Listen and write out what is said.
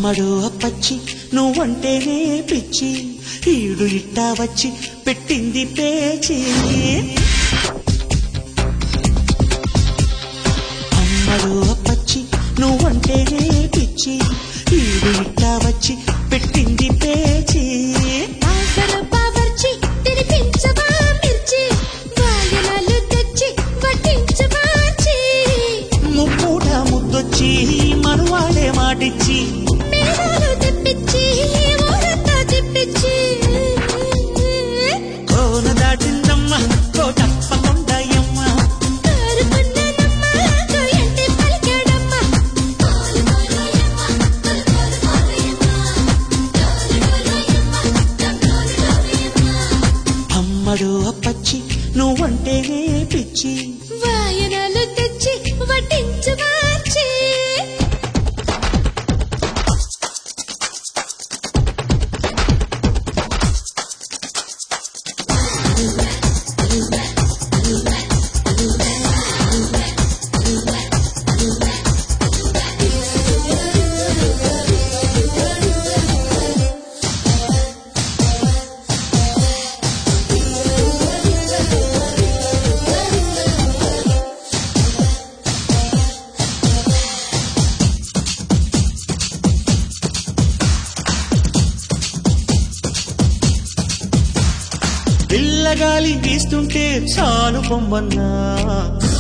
అమ్మడు అప్పచ్చి నువ్వంటేనే పిచ్చి ఈడు ఇట్టా వచ్చి పెట్టింది పేచి అమ్మడు అప్పచ్చి నువ్వంటేనే పిచ్చి ఈడు ఇట్టా వచ్చి పెట్టింది పేచి ఆసర బావర్చి తినిపించవా మిర్చి వాయనాలు తెచ్చి వడ్డించవా చీ ముప్పూట ముద్దొచ్చి మనువాడే మాటిచ్చి మేళాలు తెప్పించి ఊరంతా తిప్పించి కోన దాటిందమ్మ కోటప్పకొండయమ్మ కోరుకున్నానమ్మా కోయంటే పలికాడమ్మా అమ్మడు అప్పచ్చి నువ్వంటేనే పిచ్చి వాయనాలు తెచ్చి వడ్డించవా చీ పిల్లగాలి వీస్తుంటే చాలు పొమ్మన్నా